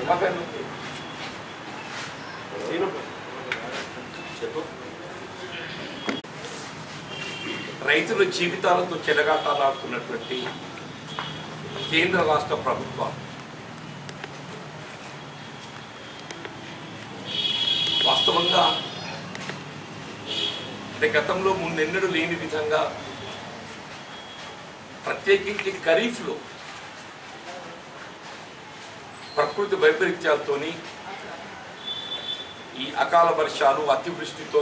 పక్కన నేను చెప్పు రైతుల జీవితాలతో చెలగాటాలాడుతున్నటువంటి కేంద్ర రాష్ట్ర ప్రభుత్వాలు వాస్తవంగా అంటే గతంలో ముందెన్నడూ లేని విధంగా ప్రత్యేకించి ఖరీఫ్లో ప్రకృతి వైపరీత్యాలతోని ఈ అకాల వర్షాలు అతివృష్టితో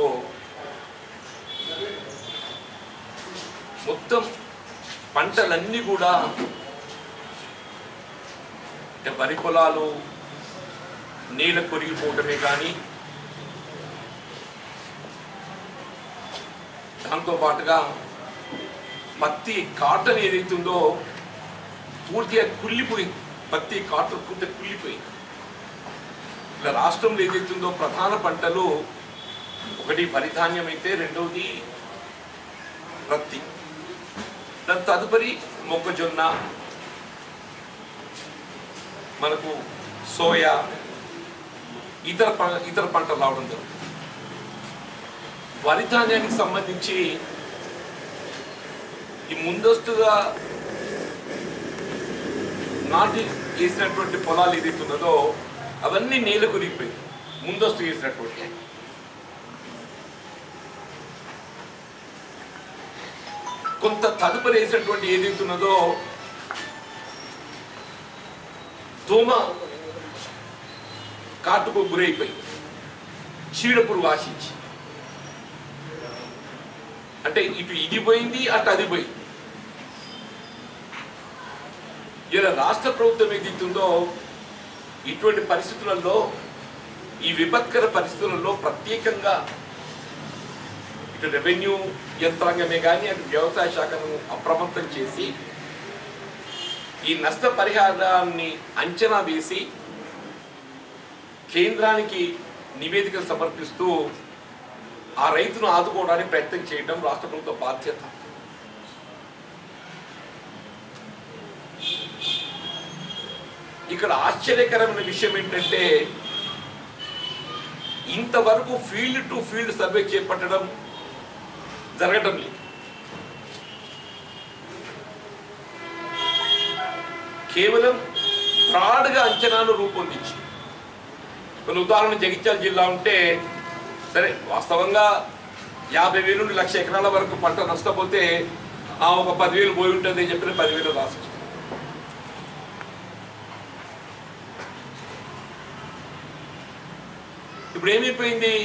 మొత్తం పంటలన్నీ కూడా అంటే వరి పొలాలు నీళ్ళ కొరిగిపోవటమే కానీ దాంతో పాటుగా పత్తి కాటన్ ఏదైతుందో పూర్తిగా కుళ్ళిపోయింది పత్తి కాటన్ పూర్తిగా కుళ్ళిపోయింది ఇలా రాష్ట్రంలో ఏదైతుందో ప్రధాన పంటలు ఒకటి వరి ధాన్యం అయితే రెండవది పత్తి దాని తదుపరి మొక్కజొన్న మనకు సోయా ఇతర ప- ఇతర పంటలు రావడం జరుగుతుంది వరి ధాన్యానికి సంబంధించి ఈ ముందస్తుగా నాటి వేసినటువంటి పొలాలు ఏదైతే ఉన్నదో అవన్నీ నీళ్ళు కురిగిపోయి ముందస్తు వేసినటువంటి కొంత తదుపరి వేసినటువంటి ఏదైతే ఉన్నదో దోమ కాటుకు గురైపోయి చీడపురుగు ఆశించి అంటే ఇటు ఇది పోయింది అటు అది పోయింది ఇలా రాష్ట్ర ప్రభుత్వం ఏదైతుందో ఇటువంటి పరిస్థితులలో ఈ విపత్కర పరిస్థితులలో ప్రత్యేకంగా ఇటు రెవెన్యూ యంత్రాంగమే కానీ అటు వ్యవసాయ శాఖను అప్రమత్తం చేసి ఈ నష్ట పరిహారాన్ని అంచనా వేసి కేంద్రానికి నివేదికలు సమర్పిస్తూ ఆ రైతును ఆదుకోవడానికి ప్రయత్నం చేయడం రాష్ట్ర ప్రభుత్వ బాధ్యత ఇక్కడ ఆశ్చర్యకరమైన విషయం ఏంటంటే ఇంతవరకు ఫీల్డ్ టు ఫీల్డ్ సర్వే చేపట్టడం జరగడం లేదు కేవలం బ్రాడ్గా అంచనాలు రూపొందించి కొన్ని ఉదాహరణ జగిత్యాల జిల్లా ఉంటే సరే వాస్తవంగా యాభై వేలు నుండి లక్ష ఎకరాల వరకు పంట నష్టపోతే ఆ ఒక పదివేలు పోయి ఉంటుంది అని చెప్పిన పదివేలు రాసిస్తాం ఇప్పుడు ఏమైపోయింది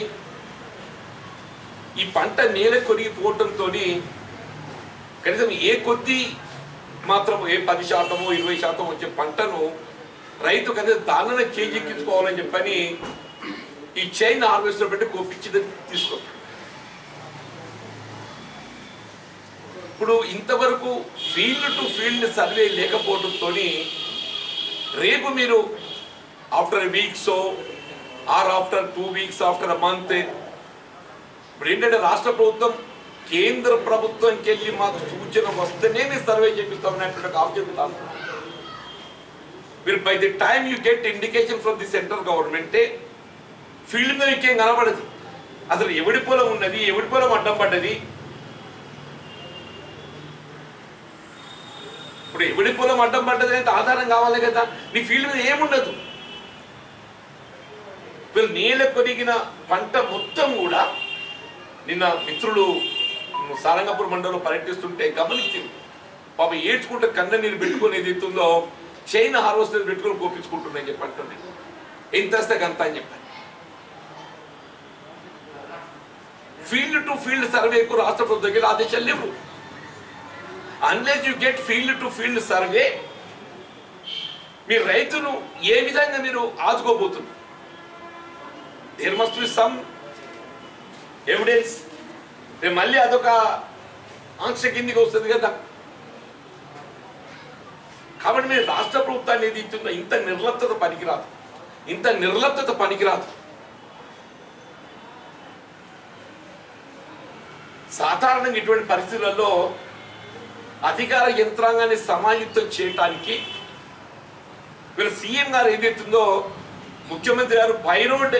ఈ పంట నేల కొరిగిపోవటంతో కనీసం ఏ కొద్ది మాత్రం ఏ పది శాతమో ఇరవై శాతం వచ్చే పంటను రైతు కనీసం దానిని చేజెక్కించుకోవాలని చెప్పని ఈ చైన్ హార్వెస్టర్ పెట్టి కోపించి తీసుకో ఇప్పుడు ఇంతవరకు ఫీల్డ్ టు ఫీల్డ్ సర్వే లేకపోవడంతో రేపు మీరు after weeks or after two weeks after a month ఇప్పుడు ఏంటంటే రాష్ట్ర ప్రభుత్వం కేంద్ర ప్రభుత్వంకి వెళ్ళి మాకు సూచన వస్తేనే మీరు సర్వే చేపిస్తామనేటువంటి ఆబ్జెక్ట్ మీరు by the time you get indication from the central గవర్నమెంటే ఫీల్డ్ మీద ఇంకేం కనబడదు అసలు ఎవడి పొలం ఉన్నది ఎవడి పొలం అడ్డం పడ్డది ఇప్పుడు ఎవడి పొలం అడ్డం పడ్డది అంటే ఆధారం కావాలి కదా నీ ఫీల్డ్ మీద ఏముండదు వీళ్ళు నీళ్ళ కొరిగిన పంట మొత్తం కూడా నిన్న మిత్రులు సారంగపూర్ మండలంలో పర్యటిస్తుంటే గమనించింది పాప ఏడ్చుకుంటే కన్న నీరు పెట్టుకొని ఏదైతుందో చైన్ హార్వెస్టర్ పెట్టుకొని కోపించుకుంటున్నాయి చెప్పి అంటున్నాయి ఎంత వస్తే గంత అని చెప్పాను ఫీల్డ్ టు ఫీల్డ్ సర్వేకు రాష్ట్ర ప్రభుత్వం దగ్గర ఆదేశాలు లేవు unless you get field to field survey మీ రైతును ఏ విధంగా మీరు ఆదుకోబోతున్నారు there must be some evidence రేపు మళ్ళీ అదొక ఆంక్ష కిందికి వస్తుంది కదా కాబట్టి మీరు రాష్ట్ర ప్రభుత్వాన్ని ఏది ఇస్తుందో ఇంత నిర్లప్తత పనికిరాదు ఇంత నిర్లప్తత పనికిరాదు సాధారణంగా ఇటువంటి పరిస్థితులలో అధికార యంత్రాంగాన్ని సమాయుక్తం చేయటానికి వీళ్ళ సీఎం గారు ఏదైతుందో ముఖ్యమంత్రి గారు బై రోడ్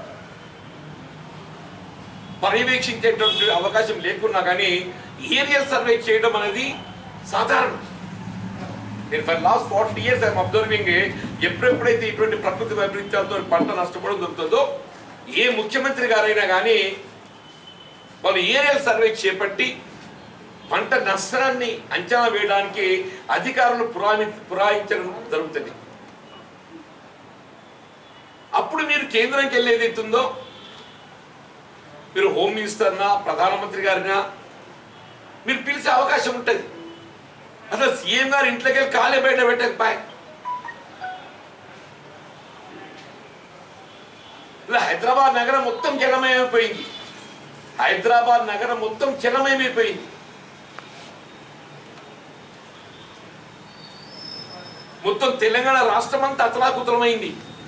పర్యవేక్షించేటువంటి అవకాశం లేకున్నా కానీ ఏరియల్ సర్వే చేయడం అనేది సాధారణం నేను for last forty years I'm observing ఎప్పుడెప్పుడైతే ఇటువంటి ప్రకృతి వైపరీత్యాలతో పంట నష్టపోవడం జరుగుతుందో ఏ ముఖ్యమంత్రి గారైనా కానీ వాళ్ళు ఏరియల్ సర్వే చేపట్టి పంట నష్టాన్ని అంచనా వేయడానికి అధికారులు పురాణి పురాయించడం జరుగుతుంది అప్పుడు మీరు కేంద్రంకి వెళ్ళేది అవుతుందో మీరు హోమ్ మినిస్టర్నా ప్రధానమంత్రి గారినా మీరు పిలిచే అవకాశం ఉంటుంది అసలు సీఎం గారు ఇంట్లోకి వెళ్ళి కాలే బయట పెట్టకపోయి ఇలా హైదరాబాద్ నగరం మొత్తం జలమయమైపోయింది హైదరాబాద్ నగరం మొత్తం జలమయమైపోయింది మొత్తం తెలంగాణ రాష్ట్రం అంతా అతలాకుతలమైంది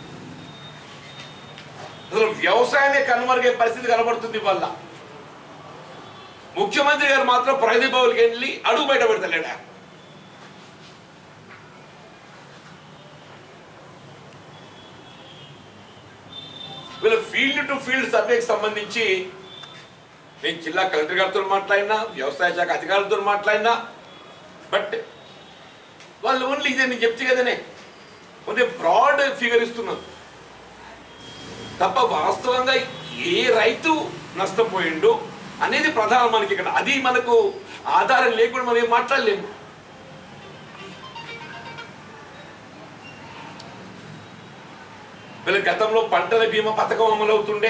అసలు వ్యవసాయమే కనుమరుగే పరిస్థితి కనబడుతుంది వల్ల ముఖ్యమంత్రి గారు మాత్రం ప్రగతి భవన్కి వెళ్ళి అడుగు బయట పెడతలేడా వీళ్ళ ఫీల్డ్ టు ఫీల్డ్ సర్వేకి సంబంధించి నేను జిల్లా కలెక్టర్ గారితో మాట్లాడినా వ్యవసాయ శాఖ అధికారులతో మాట్లాడినా బట్ వాళ్ళు ఓన్లీ ఇదే నేను చెప్తే కదనే ఓన్లీ బ్రాడ్ ఫిగర్ ఇస్తున్నాను తప్ప వాస్తవంగా ఏ రైతు నష్టపోయిండు అనేది ప్రధానం మనకి ఇక్కడ అది మనకు ఆధారం లేకుండా మనం ఏం మాట్లాడలేము వీళ్ళ గతంలో పంటల బీమా పథకం అమలు అవుతుండే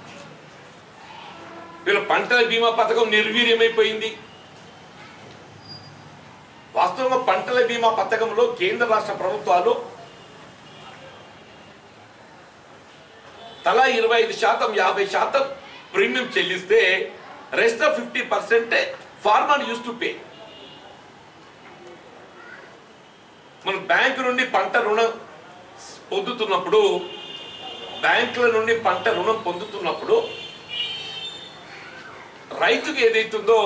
వీళ్ళ పంటల బీమా పథకం నిర్వీర్యమైపోయింది వాస్తవంగా పంటల బీమా పథకంలో కేంద్ర రాష్ట్ర ప్రభుత్వాలు తలా ఇరవై ఐదు శాతం యాభై శాతం ప్రీమియం చెల్లిస్తే rest of fifty percent farmer uses to pay మనం బ్యాంకు నుండి పంట రుణం పొందుతున్నప్పుడు బ్యాంకుల నుండి పంట రుణం పొందుతున్నప్పుడు రైతుకు ఏదైతుందో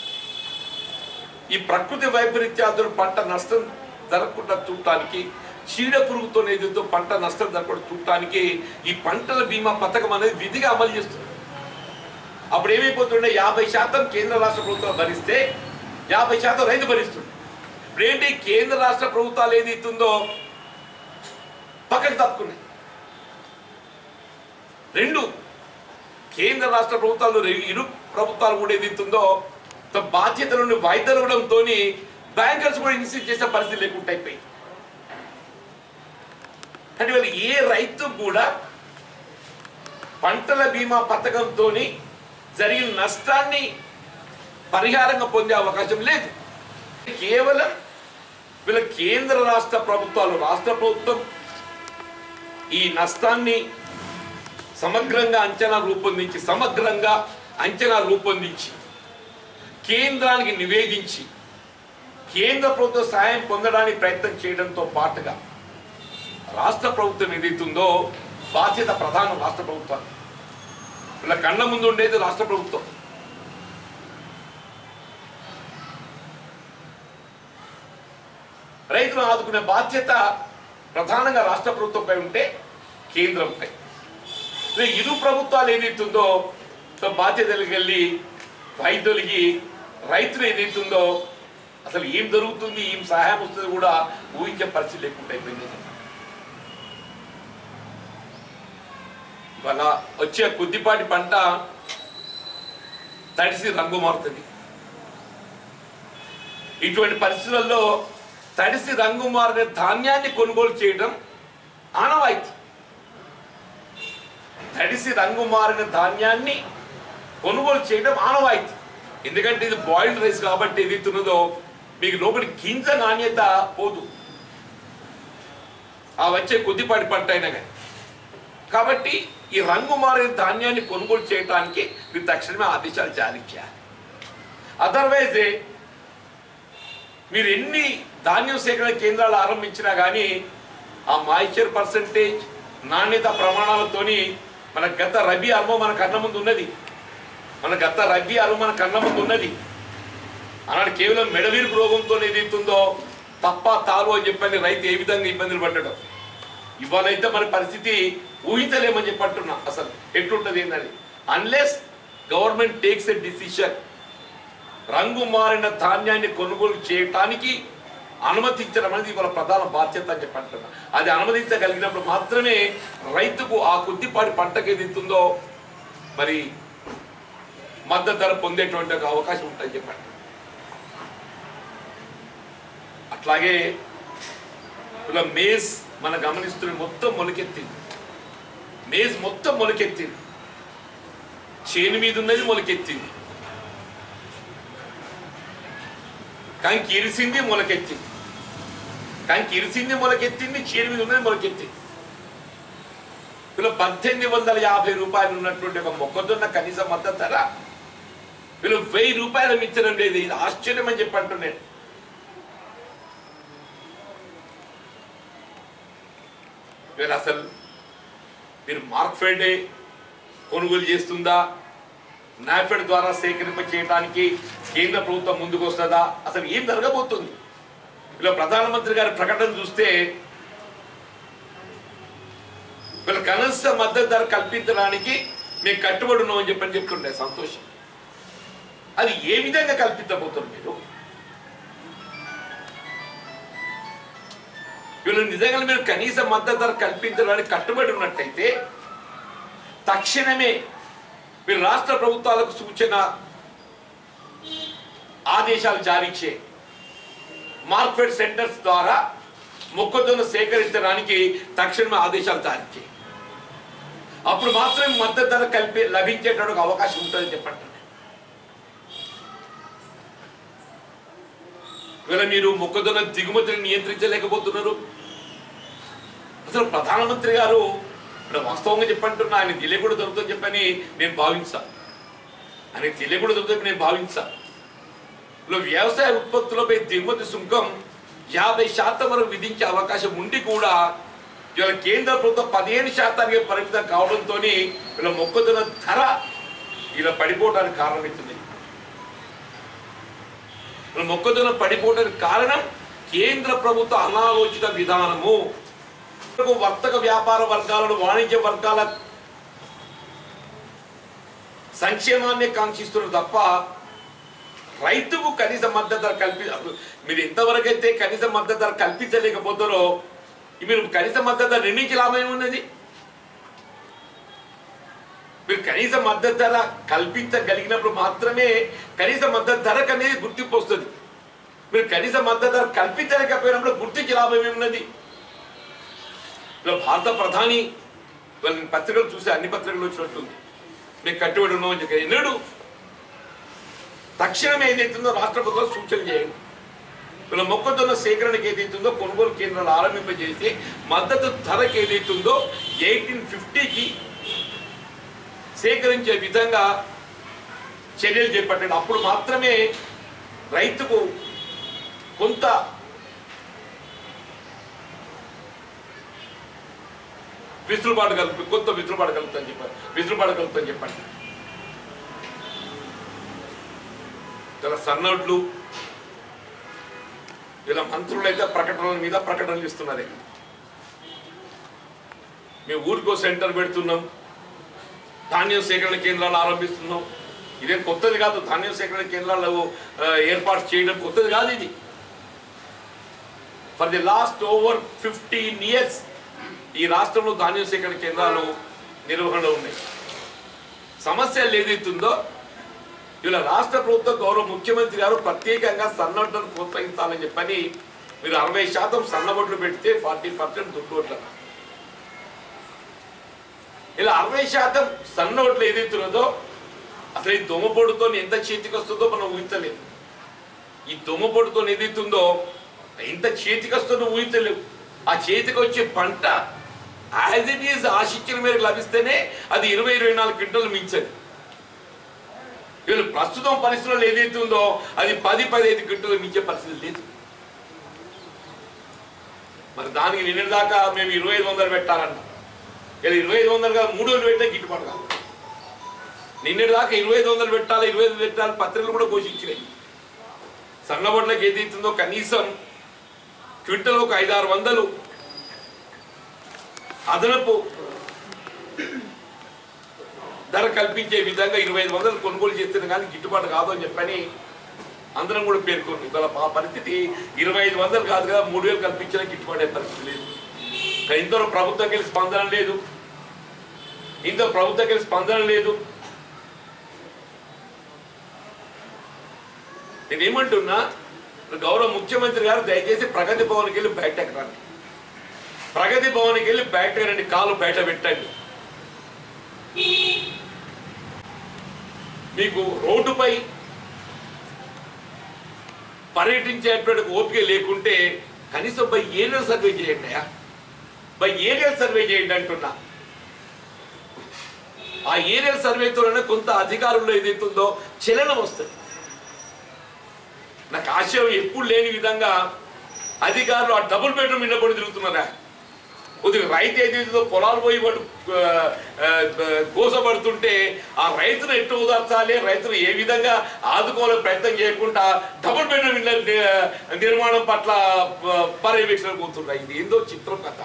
ఈ ప్రకృతి వైపరీత్యాదులు పంట నష్టం జరగకుండా చూడటానికి చీడ పురుగుతో ఏదైతే పంట నష్టం జరగకుండా చూడటానికి ఈ పంటల బీమా పథకం అనేది విధిగా అమలు చేస్తుంది అప్పుడు ఏమైపోతుండే యాభై శాతం కేంద్ర రాష్ట్ర ప్రభుత్వం భరిస్తే యాభై శాతం రైతు భరిస్తుంది ఇప్పుడు ఏంటి కేంద్ర రాష్ట్ర ప్రభుత్వాలు ఏదైతుందో పక్కకు తప్పుకున్నాయి రెండు కేంద్ర రాష్ట్ర ప్రభుత్వాలు రె- ఇరు ప్రభుత్వాలు కూడా ఏదైతుందో తమ బాధ్యత నుండి వైదొలగడంతో బ్యాంకర్స్ కూడా ఇన్సిస్ట్ చేసే పరిస్థితి లేకుండా అయిపోయింది అంటే వీళ్ళు ఏ రైతు కూడా పంటల బీమా పథకంతో జరిగిన నష్టాన్ని పరిహారంగా పొందే అవకాశం లేదు కేవలం వీళ్ళ కేంద్ర రాష్ట్ర ప్రభుత్వాలు రాష్ట్ర ప్రభుత్వం ఈ నష్టాన్ని సమగ్రంగా అంచనా రూపొందించి సమగ్రంగా అంచనా రూపొందించి కేంద్రానికి నివేదించి కేంద్ర ప్రభుత్వ సహాయం పొందడానికి ప్రయత్నం చేయడంతో పాటుగా రాష్ట్ర ప్రభుత్వం ఏదైతుందో బాధ్యత ప్రధానం రాష్ట్ర ప్రభుత్వం వీళ్ళ కళ్ళ ముందు ఉండేది రాష్ట్ర ప్రభుత్వం రైతులను ఆదుకునే బాధ్యత ప్రధానంగా రాష్ట్ర ప్రభుత్వంపై ఉంటే కేంద్రంపై ఇది ఇరు ప్రభుత్వాలు ఏదైతుందో బాధ్యతలకు వెళ్ళి వైద్యులకి రైతులు ఏదైతుందో అసలు ఏం జరుగుతుంది ఏం సహాయం వస్తుంది కూడా ఊహించే పరిస్థితి లేకుండా అయిపోయింది ఇవాళ వచ్చే కొద్దిపాటి పంట తడిసి రంగు మారుతుంది ఇటువంటి పరిస్థితులలో తడిసి రంగు మారిన ధాన్యాన్ని కొనుగోలు చేయడం ఆనవాయితీ తడిసి రంగు మారిన ధాన్యాన్ని కొనుగోలు చేయడం ఆనవాయితీ ఎందుకంటే ఇది బాయిల్డ్ రైస్ కాబట్టి ఏది తిన్నదో మీకు లోపలి గింజ నాణ్యత పోదు ఆ వచ్చే కొద్దిపాటి పంట అయినా కానీ కాబట్టి ఈ రంగు మారిన ధాన్యాన్ని కొనుగోలు చేయడానికి మీరు తక్షణమే ఆదేశాలు జారీ చేయాలి అదర్వైజ్ మీరు ఎన్ని ధాన్యం సేకరణ కేంద్రాలు ఆరంభించినా కానీ ఆ మాయిశ్చర్ పర్సంటేజ్ నాణ్యత ప్రమాణాలతోని మన గత రబీ అనుభవం మన కళ్ళ ముందు ఉన్నది మన గత రబీ అనుభవం మన కళ్ళ ముందు ఉన్నది అలాంటి కేవలం మెడవీరు రోగంతో ఏదైతుందో తప్ప తాలు అని చెప్పని రైతు ఏ విధంగా ఇబ్బందులు పడ్డాడు ఇవాళైతే మన పరిస్థితి ఊహించలేమని చెప్పి అంటున్నా అసలు ఎట్లుంటది ఏందని unless government takes a decision రంగు మారిన ధాన్యాన్ని కొనుగోలు చేయటానికి అనుమతించడం అనేది ఇవాళ ప్రధాన బాధ్యత అని చెప్పి అంటున్నా అది అనుమతించగలిగినప్పుడు మాత్రమే రైతుకు ఆ కొద్దిపాటి పంటకి ఏది ఉంటుందో మరి మద్దతు ధర పొందేటువంటి ఒక అవకాశం ఉంటుందని చెప్పండి అట్లాగే ఇలా మేజ్ మన గమనిస్తున్న మొత్తం మొలకెత్తింది మేజ్ మొత్తం మొలకెత్తింది చేను మీద ఉన్నది మొలకెత్తింది కంకి ఇరిసింది మొలకెత్తింది కంకి ఇరిసింది మొలకెత్తింది చేను మీద ఉన్నది మొలకెత్తింది వీళ్ళు పద్దెనిమిది వందల యాభై రూపాయలు ఉన్నటువంటి ఒక మొక్కజొన్న కనీస మద్దతు ధర వీళ్ళు వెయ్యి రూపాయలు మించడం లేదు ఇది ఆశ్చర్యం అని చెప్పి అంటున్నాను వీళ్ళు అసలు మీరు మార్క్ఫెడే కొనుగోలు చేస్తుందా నాఫెడ్ ద్వారా సేకరింప చేయడానికి కేంద్ర ప్రభుత్వం ముందుకు వస్తుందా అసలు ఏం జరగబోతుంది ఇలా ప్రధానమంత్రి గారి ప్రకటన చూస్తే వీళ్ళ కనీస మద్దతు ధర కల్పించడానికి మేము కట్టుబడి ఉన్నామని చెప్పని చెప్తుండే సంతోషం అది ఏ విధంగా కల్పించబోతున్నారు మీరు వీళ్ళు నిజంగా మీరు కనీస మద్దతు ధర కల్పించడానికి కట్టుబడి ఉన్నట్టయితే తక్షణమే మీరు రాష్ట్ర ప్రభుత్వాలకు సూచన ఆదేశాలు జారీ చేయి మార్కెట్ సెంటర్స్ ద్వారా మొక్కజొన్న సేకరించడానికి తక్షణమే ఆదేశాలు జారీ చేయి అప్పుడు మాత్రమే మద్దతు ధర కలిపి లభించేటువంటి అవకాశం ఉంటుందని చెప్పండి ఇవాళ మీరు మొక్కజొన్న దిగుమతిని నియంత్రించలేకపోతున్నారు అసలు ప్రధానమంత్రి గారు ఇప్పుడు వాస్తవంగా చెప్పంటున్నా ఆయన తెలియకూడదు దొరుకుతుందని చెప్పని నేను భావించా ఆయన తెలియకూడదు దొరుకుతుంది నేను భావించా ఇప్పుడు వ్యవసాయ ఉత్పత్తులపై దిగుమతి సుంకం యాభై శాతం వరకు విధించే అవకాశం ఉండి కూడా ఇవాళ కేంద్ర ప్రభుత్వం పదిహేను శాతానికి పరిమితం కావడంతో ఇలా మొక్కజొన్న ధర ఇలా పడిపోవడానికి కారణమవుతుంది ఇలా మొక్కజొన్న పడిపోవడానికి కారణం కేంద్ర ప్రభుత్వ అనాలోచిత విధానము వర్తక వ్యాపార వర్గాలను వాణిజ్య వర్గాల సంక్షేమాన్ని కాంక్షిస్తున్నారు తప్ప రైతుకు కనీస మద్దతు ధర కల్పి అసలు మీరు ఎంతవరకైతే కనీస మద్దతు ధర కల్పించలేకపోతారో మీరు కనీస మద్దతు ధర నిర్ణయించి లాభం ఉన్నది మీరు కనీస మద్దతు ధర కల్పించగలిగినప్పుడు మాత్రమే కనీస మద్దతు ధరకు అనేది గుర్తింపు వస్తుంది మీరు కనీస మద్దతు ధర కల్పించలేకపోయినప్పుడు గుర్తించి లాభం ఏమున్నది ఇలా భారత ప్రధాని వాళ్ళ పత్రికలు చూసి అన్ని పత్రికలు వచ్చినట్టుంది మేము కట్టుబడి ఉన్నామని చెప్పి ఎన్నడు తక్షణం ఏదైతుందో రాష్ట్ర ప్రభుత్వం సూచన చేయండి వీళ్ళ మొక్కజొన్న సేకరణకి ఏదైతుందో కొనుగోలు కేంద్రాలు ఆరంభింపజేసి మద్దతు ధరకు ఏదైతుందో ఎయిటీన్ ఫిఫ్టీకి సేకరించే విధంగా చర్యలు చేపట్టండి అప్పుడు మాత్రమే రైతుకు కొంత విసులుబాటు కలుపు కొంత విసులుబాటు కలుగుతుందని చెప్పారు విసులుబాటు కలుగుతుందని చెప్పండి ఇలా సన్నోట్లు ఇలా మంత్రులు అయితే ప్రకటనల మీద ప్రకటనలు ఇస్తున్నారు మేము ఊరికో సెంటర్ పెడుతున్నాం ధాన్యం సేకరణ కేంద్రాలు ఆరంభిస్తున్నాం ఇదేం కొత్తది కాదు ధాన్యం సేకరణ కేంద్రాలు ఆ, ఏర్పాటు చేయడం కొత్తది కాదు ఇది for the last over fifteen years ఈ రాష్ట్రంలో ధాన్యం సేకరణ కేంద్రాలు నిర్వహణలో ఉన్నాయి సమస్య ఏదైతుందో ఇలా రాష్ట్ర ప్రభుత్వ గౌరవ ముఖ్యమంత్రి గారు ప్రత్యేకంగా సన్నబడ్డను ప్రోత్సహించాలని చెప్పని మీరు అరవై శాతం సన్నబొడ్లు పెడితే ఫార్టీ పర్సెంట్ దుడ్డు ఇలా అరవై శాతం సన్నోట్లు ఏదైతున్నదో అసలు ఈ దొమ్మపొడితో ఎంత చేతికి వస్తుందో మనం ఊహించలేము ఈ దొమ్మపొడితో ఏదైతుందో ఎంత చేతికి వస్తుందో ఊహించలేము ఆ చేతికి వచ్చే పంట యాజ్ ఇట్ ఈజ్ ఆశించిన మేరకు లభిస్తేనే అది ఇరవై ఇరవై నాలుగు క్వింటలు మించదు వీళ్ళు ప్రస్తుతం పరిస్థితుల్లో ఏదైతే ఉందో అది పది పదిహేను క్వింటలు మించే పరిస్థితి లేదు మరి దానికి నిన్న దాకా మేము ఇరవై ఐదు వందలు పెట్టాలంట ఇలా ఇరవై ఐదు వందలు కాదు మూడు వేలు పెట్టే గిట్టుబాటు కాదు నిన్నటి దాకా ఇరవై ఐదు వందలు పెట్టాలి ఇరవై ఐదు పెట్టాలి పత్రికలు కూడా ఘోషించినాయి సన్నబొడ్లకు ఏదైతుందో కనీసం క్వింటల్ ఒక ఐదారు వందలు అదనపు ధర కల్పించే విధంగా ఇరవై ఐదు వందలు కొనుగోలు చేస్తున్న కానీ గిట్టుబాటు కాదు అని చెప్పని అందరం కూడా పేర్కొంది ఇవాళ ఆ పరిస్థితి ఇరవై ఐదు వందలు కాదు కదా మూడు వేలు కల్పించిన గిట్టుబాటు అయ్యే పరిస్థితి లేదు కానీ ఇంతలో ప్రభుత్వం కలిసి స్పందన లేదు ఇంత ప్రభుత్వం కలిసి స్పందన లేదు నేను ఏమంటున్నా గౌరవ ముఖ్యమంత్రి గారు దయచేసి ప్రగతి భవన్కి వెళ్ళి బయటకు రండి ప్రగతి భవన్కి వెళ్ళి బయటకు రండి కాలు బయట పెట్టండి మీకు రోడ్డుపై పర్యటించేటువంటి ఓపిక లేకుంటే కనీసం బై ఏరియల్ సర్వే చేయండి అయ్యా బై ఏరియల్ సర్వే చేయండి అంటున్నా ఆ ఏరియల్ సర్వేతోనే కొంత అధికారంలో ఏదైతుందో చలనం వస్తుంది నాకు ఆశయం ఎప్పుడు లేని విధంగా అధికారులు ఆ డబుల్ బెడ్రూమ్ ఇళ్ళ పడి తిరుగుతున్నారా కొద్దిగా రైతు ఏదైతుందో పొలాలు పోయి వాడు ఆ, ఆ, కోసపడుతుంటే ఆ రైతును ఎట్టు ఉదార్చాలి రైతును ఏ విధంగా ఆదుకోవాలో ప్రయత్నం చేయకుండా డబుల్ బెడ్రూమ్ ఇళ్ళ ని- నిర్మాణం పట్ల ఆ, పర్యవేక్షణ పోతుంటాయి ఇది ఏందో చిత్రం కథ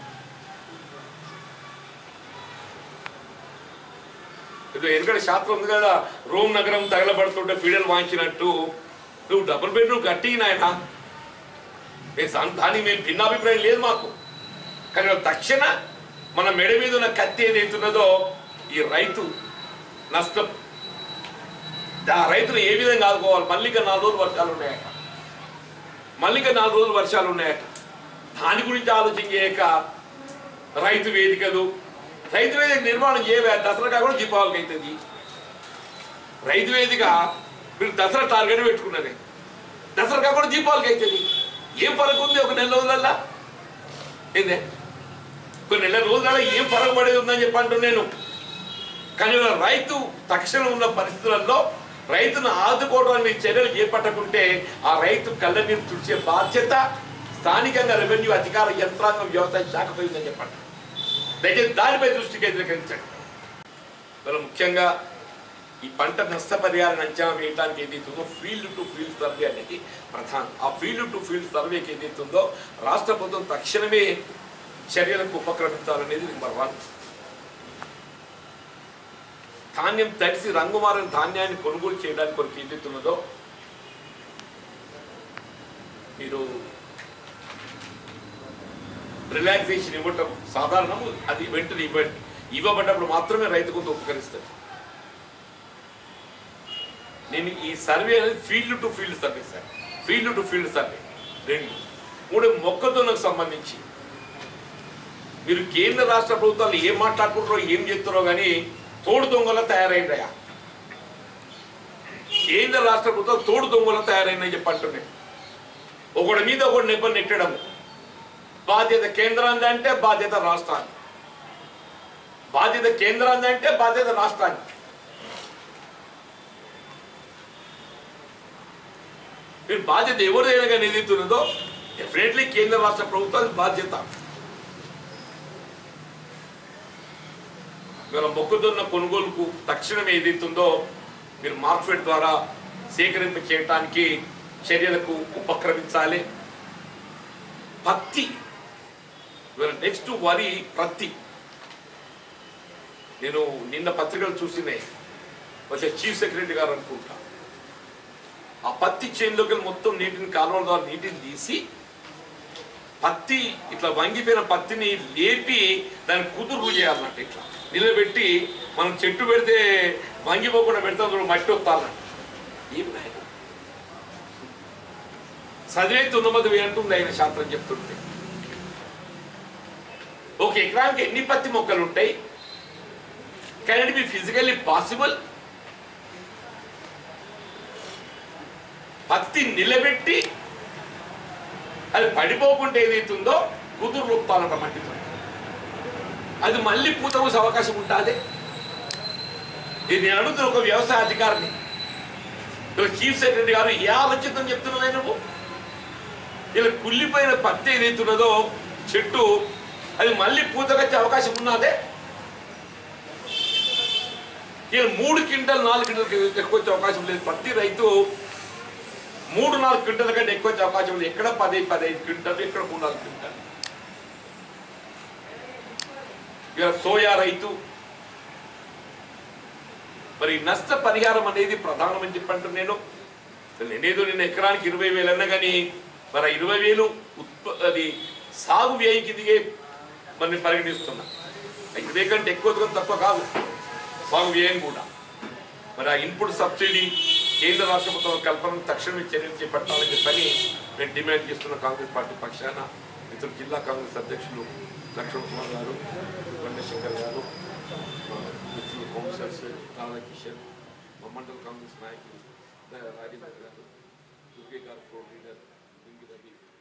ఇది ఎందుకంటే శాస్త్రం ఉంది కదా రోమ్ నగరం తగలబడుతుంటే ఫీడల్ వాయించినట్టు నువ్వు డబుల్ బెడ్రూమ్ కట్టి నాయన ఏ సం- దానికి మేము భిన్నాభిప్రాయం లేదు మాకు కానీ తక్షణ మన మెడ మీద ఉన్న కత్తి ఏదైతున్నదో ఈ రైతు నష్టం ఆ రైతును ఏ విధంగా ఆదుకోవాలి మళ్ళీ ఇంకా నాలుగు రోజులు వర్షాలు ఉన్నాయట మళ్ళీ ఇంకా నాలుగు రోజులు వర్షాలు ఉన్నాయట దాని గురించి ఆలోచన చేయక రైతు వేదికలు రైతు వేదిక నిర్మాణం చేయవే దసరా కూడా దీపావళికి అవుతుంది రైతు వేదిక మీరు దసరా టార్గెట్ పెట్టుకున్నది దసరా కూడా దీపావళికి అవుతుంది ఏం ఫరక్ ఉంది ఒక నెల రోజులల్లా ఏందే ఒక నెల రోజుల ఏం ఫరక్ పడేది ఉందని చెప్పి అంటున్నాను నేను కానీ ఇవాళ రైతు తక్షణం ఉన్న పరిస్థితులలో రైతును ఆదుకోవడానికి చర్యలు చేపట్టకుంటే ఆ రైతు కళ్ళ నీరు తుడిచే బాధ్యత స్థానికంగా రెవెన్యూ అధికార యంత్రాంగం వ్యవసాయ శాఖపై ఉందని చెప్పండి దయచేసి దానిపై దృష్టి కేంద్రీకరించండి ఇవాళ ముఖ్యంగా ఈ పంట నష్టపరిహారం అంచనా వేయడానికి ఏదైతుందో ఫీల్డ్ టు ఫీల్డ్ సర్వే అనేది ప్రధానం ఆ ఫీల్డ్ టు ఫీల్డ్ సర్వేకి ఏదైతుందో రాష్ట్ర ప్రభుత్వం తక్షణమే చర్యలకు ఉపక్రమించాలనేది నెంబర్ వన్ ధాన్యం తడిసి రంగుమారిన ధాన్యాన్ని కొనుగోలు చేయడానికి కొరకు ఏదైతున్నదో మీరు రిలాక్సేషన్ ఇవ్వటం సాధారణము అది వెంటనే ఇవ్వండి ఇవ్వబడ్డప్పుడు మాత్రమే రైతు కొంత ఉపకరిస్తుంది నేను ఈ సర్వే అనేది field to field survey sir field to field survey రెండు మూడు మొక్కజొన్నకు సంబంధించి మీరు కేంద్ర రాష్ట్ర ప్రభుత్వాలు ఏం మాట్లాడుకుంటారో ఏం చెప్తారో కానీ తోడు దొంగల తయారైందయా కేంద్ర రాష్ట్ర ప్రభుత్వం తోడు దొంగల తయారైందని చెప్పి అంటున్నాయి ఒకటి మీద ఒకటి నెప్ప నెట్టడం బాధ్యత కేంద్రాన్ని అంటే బాధ్యత రాష్ట్రాన్ని బాధ్యత కేంద్రాన్ని అంటే బాధ్యత రాష్ట్రానికి మీరు బాధ్యత ఎవరిదైనా కానీ ఏదైతున్నదో డెఫినెట్లీ కేంద్ర రాష్ట్ర ప్రభుత్వాల బాధ్యత ఇవాళ మొక్కజొన్న కొనుగోలుకు తక్షణం ఏదైతుందో మీరు మార్కెట్ ద్వారా సేకరింప చేయటానికి చర్యలకు ఉపక్రమించాలి పత్తి ఇవాళ నెక్స్ట్ వరి పత్తి నేను నిన్న పత్రికలు చూసినాయి వచ్చే చీఫ్ సెక్రటరీ గారు అనుకుంటా ఆ పత్తి చేనులోకి వెళ్ళి మొత్తం నీటిని కాలువల ద్వారా నీటిని తీసి పత్తి ఇట్లా వంగిపోయిన పత్తిని లేపి దాన్ని కుదురు చేయాలన్నట్టు ఇట్లా నిలబెట్టి మనం చెట్టు పెడితే వంగిపోకుండా పెడతాం చూడు మట్టి వస్తాలన్నట్టు ఏం నాయన చదివే తున్నమది అంటుంది ఆయన శాస్త్రం చెప్తుంటే ఒక ఎకరానికి ఎన్ని పత్తి మొక్కలు ఉంటాయి can it be physically possible పత్తి నిలబెట్టి అది పడిపోకుండా ఏదైతుందో కుదురు రూపాలంట మట్టితో అది మళ్ళీ పూత పూసే అవకాశం ఉంటుంది ఇది నేను అడుగుతున్న ఒక వ్యవసాయ అధికారిని ఇలా చీఫ్ సెక్రటరీ గారు ఏ ఆలోచన చెప్తున్నదే నువ్వు ఇలా కుళ్ళిపోయిన పత్తి ఏదైతున్నదో చెట్టు అది మళ్ళీ పూతకొచ్చే అవకాశం ఉన్నదే ఇలా మూడు క్వింటల్ నాలుగు క్వింటల్ ఎక్కువ వచ్చే అవకాశం లేదు ప్రతి రైతు మూడు నాలుగు క్వింటల్ కంటే ఎక్కువ వచ్చే అవకాశం లేదు ఎక్కడ పది పదహైదు క్వింటల్ ఎక్కడ మూడు నాలుగు క్వింటల్ ఇవాళ సోయా రైతు మరి నష్ట పరిహారం అనేది ప్రధానమని చెప్పంటే నేను నేనేదో నేను ఎకరానికి ఇరవై వేలు అన్నా కానీ మరి ఆ ఇరవై వేలు ఉత్ప అది సాగు వ్యయం కిందికే మరి పరిగణిస్తున్నా ఆ ఇరవై కంటే ఎక్కువ కానీ తక్కువ కాదు సాగు వ్యయం కూడా మరి ఆ ఇన్పుట్ సబ్సిడీ కేంద్ర రాష్ట్ర ప్రభుత్వం కల్పన తక్షణమే చర్యలు చేపట్టాలని చెప్పని మేము డిమాండ్ చేస్తున్న కాంగ్రెస్ పార్టీ పక్షాన మిత్రులు జిల్లా కాంగ్రెస్ అధ్యక్షులు లక్ష్మణ్ కుమార్ గారు కొండశంకర్ గారు మా మిత్రులు కౌన్సిలర్స్ రాధాకిషన్ మా మండల కాంగ్రెస్ నాయకులు రాజేంద్ర గారు దుర్గే గారు ప్రో లీడర్ లింగి రవి